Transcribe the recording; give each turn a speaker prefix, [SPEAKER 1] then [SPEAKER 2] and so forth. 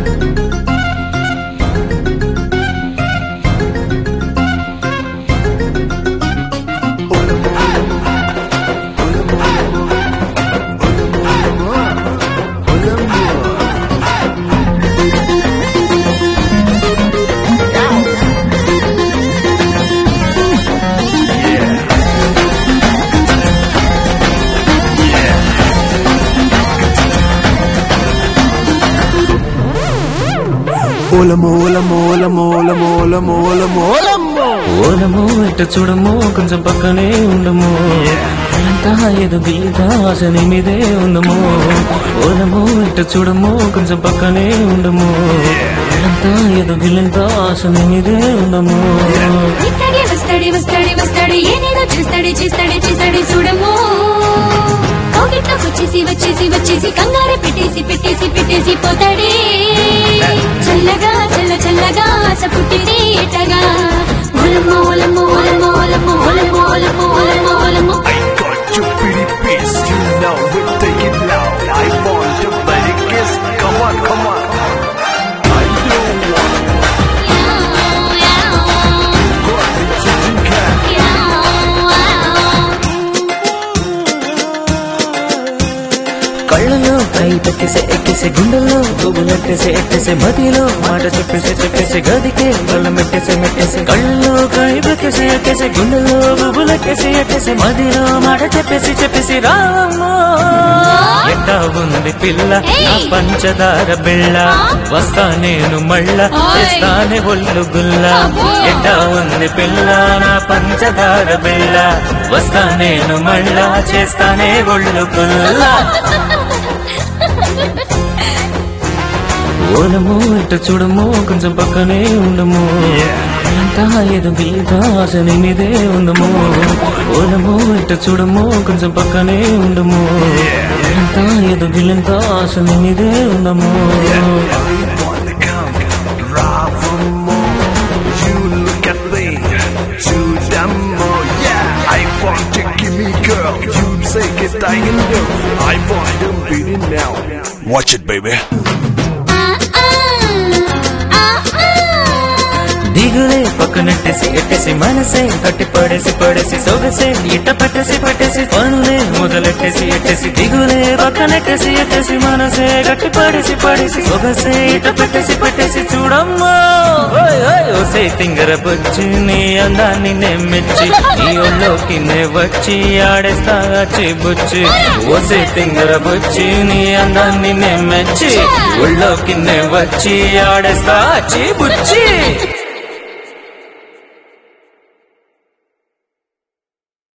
[SPEAKER 1] ఓలమో ఓలమో ఓలమో ఓలమో ఓలమో ఓలమో ఓలమ్మో
[SPEAKER 2] ఓలము ఇట్ట చూడము కొంచెం పక్కనే ఉండము అంతా ఏదో గీత ఆశని మీదే ఉందము ఓలము ఇట్ట చూడము కొంచెం పక్కనే ఉండము అంతా ఏదో గిల్లంత ఆశని మీదే ఉందము
[SPEAKER 3] ఇత్తడి వస్తాడి వస్తాడి వస్తాడి ఏనేదో చేస్తాడే చేస్తాడే చేస్తాడే చూడము కోగిట్లోకి వచ్చేసి వచ్చేసి వచ్చేసి కంగారు పెట్టేసి పెట్టేసి పెట్టేసి పోతాడే చల్లగా చల్ల చల్లగా ఆశ పుట్టింది ఎటగా ఓలమ్మో ఓలమ్మో ఓలమ్మో ఓలమ్మో ఓలమ్మో ఓలమ్మో ఓలమ్మో ఓలమ్మో
[SPEAKER 1] I got your pretty face, you know we take it loud. I want your body kiss, come on, come on. I don't want
[SPEAKER 3] యావ్, యావ్,
[SPEAKER 1] to do cat.
[SPEAKER 3] యావ్, యావ్.
[SPEAKER 2] కళ్ళలో కై పెట్టేసే ఎక్కేసే గుండెల్లో గుబులెట్టేసే ఎట్టేసే మదిలో మాట చెప్పేసే చెప్పేసే గదికే బళ్ళం పెట్టేసే మెట్టేసే కళ్ళలో కై పెట్టేసే ఎక్కేసే గుండెల్లో గుబులెట్టేసే ఎట్టేసే మదిలో మాట చెప్పేసి చెప్పేసి రామో ఎట్టా ఉంది పిల్ల నా పంచదార బిళ్ళ వస్తా నేను మళ్ళా చేస్తానే ఒళ్ళు గుల్ల ఎట్టా ఉంది పిల్ల నా పంచదార బిళ్ళ వస్తా నేను మళ్ళా చేస్తానే ఒళ్ళు గుల్ల ఓలము ఇట్ట చూడము కొంచెం పక్కనే ఉండము అంతా ఏదో గీత ఆశని మీదే ఉందము ఓలము ఇట్ట చూడము కొంచెం పక్కనే ఉండము అంతా ఏదో గిల్లంత ఆశని మీదే ఉందము
[SPEAKER 1] I wanna come, drive for more. You look at me, to them more. Yeah, I want you, give me girl. You take it, I can do. I want to beat it now. Watch it, baby.
[SPEAKER 3] ఆ, ఆ, ఆ, ఆ.
[SPEAKER 2] దిగులే పక్కనెట్టేసి ఎట్టేసి మనసే కట్టి పడేసి పడేసి సొగసే ఇట్ట పట్టేసి పట్టేసి పనులే మొదలెట్టేసి ఎట్టేసి దిగులే పక్కనెట్టేసి ఎట్టేసి మనసే గట్టి పడేసి పడేసి సొగసే ఇట్ట పెట్టేసి పట్టేసి చూడమ్మా ఓయ్ ఓయ్ ఓసే తింగర బుచ్చి నీ అందాన్ని నే మెచ్చి నీ ఒళ్ళోకి నే వచ్చి ఆడేస్తా వచ్చి బుచ్చి ఓసే తింగర బుచ్చి నీ అందాన్ని నే మెచ్చి ఒళ్ళోకి నే వచ్చి ఆడేస్తా వచ్చి బుచ్చి